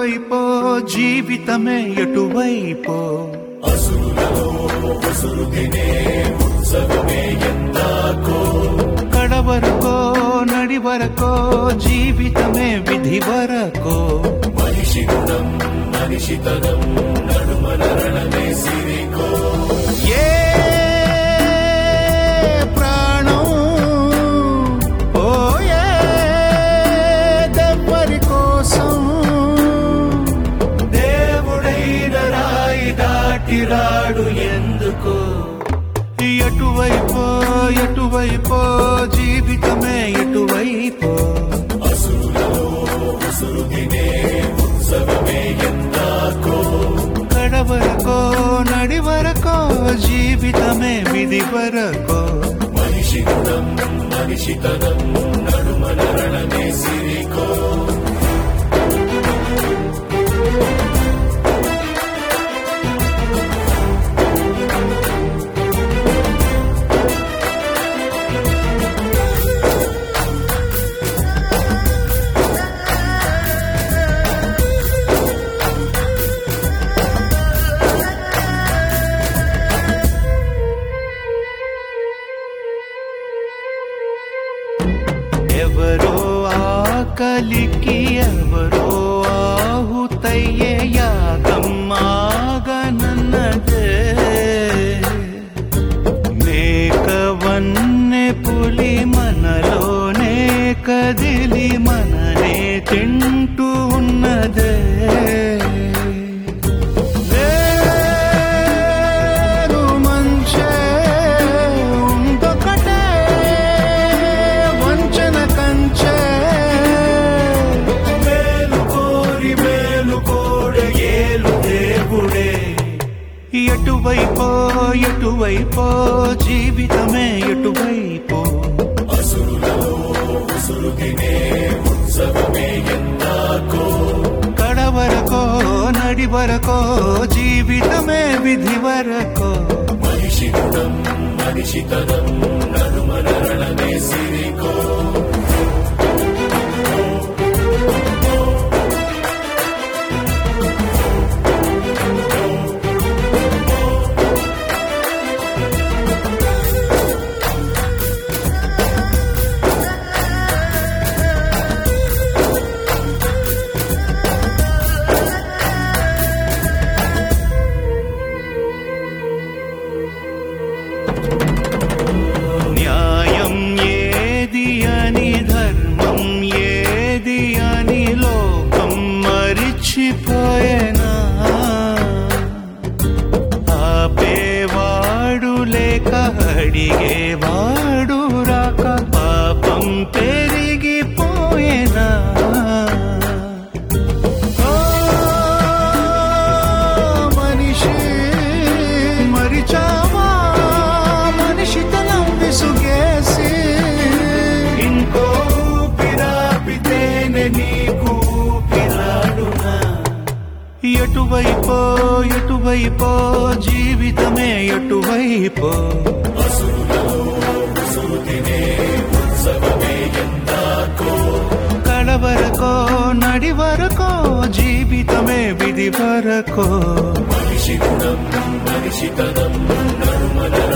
ఎటువైపో జీవితమే ఎటువైపో కడవరకో నడివరకో జీవితమే విధి వరకో ఏ ప్రాణం పోయే దెవ్వరి కోసం దేవుడైన రాయి దాటిరాడు ఎందుకో ఎటువైపో ఎటువైపో జీవితమే ఎటువైపో కడవరకో నడివరకో జీవితమే విధి వరకో ఎవరో ఆకలికి ఎవరో ఆహుతయ్యే యాగమ్మాగనన్నదే మేకవన్నె పులి మనలోనే కదిలి మననే తింటూ ఉన్నదే వేరు మంచే ఉందొకటే వంచన కంచే మేలు కోరి మేలు కోడే ఏలు దేవుడే ఎటువైపో ఎటువైపో జీవితమే ఎటువైపో కడవరకో నడివరకో జీవితమే విధి వరకో న్యాయం ఏది అని ధర్మం ఏది అని లోకం మరిచిపోయేనా ఆపేవాడు లేక అడిగేవాడు రాక పాపం పెరిగిపోయేనా ఓ మనిషి మరిచావా మనిషితనం విసుగేసి ఇంకో పిరాపితేనే నీకు పిరాడునా ఎటువైపో ఎటువైపో జీవితమే ఎటువైపో కడవరకో నడివరకో జీవితమే విధి వరకో మనిషి గుణం మనిషితనం నడుమల